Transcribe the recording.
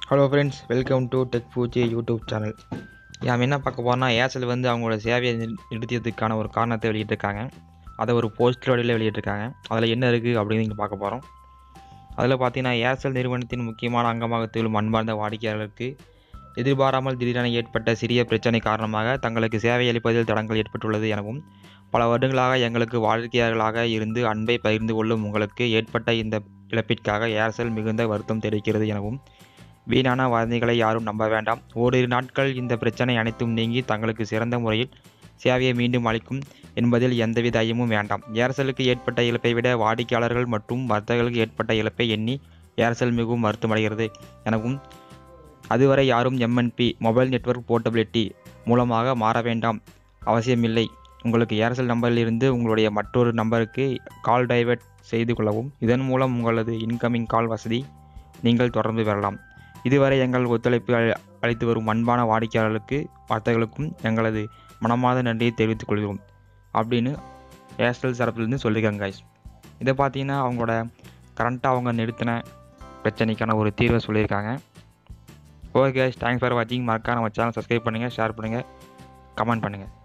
hello friends welcome to Tech Poochi YouTube channel நாம் என்ன பார்க்க போறோம்னா ஏர்செல் வந்து அவங்களோட சேவையை நிறு- நிறுத்தியதுக்கான ஒரு காரணத்தை வெளியிட்டிருக்காங்க அதை ஒரு போஸ்டர் வழியில் வெளியிட்டிருக்காங்க அதில் என்ன இருக்குது அப்படின்னு நீங்கள் பார்க்க போகிறோம் அதில் பார்த்தீங்கன்னா ஏர்செல் நிறுவனத்தின் முக்கியமான அங்கமாக திகழும் அன்பார்ந்த வாடிக்கையாளருக்கு எதிர்பாராமல் திடீரென ஏற்பட்ட சிறிய பிரச்சனை காரணமாக தங்களுக்கு சேவை அளிப்பதில் தடங்கள் ஏற்பட்டுள்ளது எனவும் பல வருடங்களாக எங்களுக்கு வாடிக்கையாளர்களாக இருந்து அன்பை பகிர்ந்து கொள்ளும் உங்களுக்கு ஏற்பட்ட இந்த இழப்பிற்காக ஏர்செல் மிகுந்த வருத்தம் தெரிவிக்கிறது எனவும் வீணான வதந்திகளை யாரும் நம்ப வேண்டாம் ஓரிரு நாட்கள் இந்த பிரச்சனை அனைத்தும் நீங்கி தங்களுக்கு சிறந்த முறையில் சேவையை மீண்டும் அளிக்கும் என்பதில் எந்தவித ஐயமும் வேண்டாம் ஏர்செலுக்கு ஏற்பட்ட இழப்பை விட வாடிக்கையாளர்கள் மற்றும் வர்த்தகர்களுக்கு ஏற்பட்ட இழப்பை எண்ணி ஏர்செல் மிகவும் வருத்தமடைகிறது எனவும் அதுவரை யாரும் எம்என்பி மொபைல் நெட்வொர்க் போர்ட்டபிலிட்டி மூலமாக மாற வேண்டாம் அவசியமில்லை உங்களுக்கு ஏர்செல் நம்பரிலிருந்து உங்களுடைய மற்றொரு நம்பருக்கு கால் டைவர்ட் செய்து கொள்ளவும் இதன் மூலம் உங்களது இன்கமிங் கால் வசதி நீங்கள் தொடர்ந்து பெறலாம் இதுவரை எங்கள் ஒத்துழைப்பு அளி- அளித்து வரும் அன்பான வாடிக்கையாளர்களுக்கு வர்த்தகர்களுக்கும் எங்களது மனமார்ந்த நன்றியை தெரிவித்துக் கொள்கிறோம் அப்படின்னு ஏர்செல் தரப்புலேருந்து சொல்லியிருக்காங்க guys இதை பார்த்தீங்கன்னா அவங்களோட கரண்ட்டாக அவங்க நிறுத்தின பிரச்சனைக்கான ஒரு தீர்வை சொல்லியிருக்காங்க ஓகே guys தேங்க்ஸ் ஃபார் வாட்சிங் மறக்காம நம்ம சேனல் சப்ஸ்கிரைப் பண்ணுங்கள் ஷேர் பண்ணுங்கள் கமெண்ட் பண்ணுங்கள்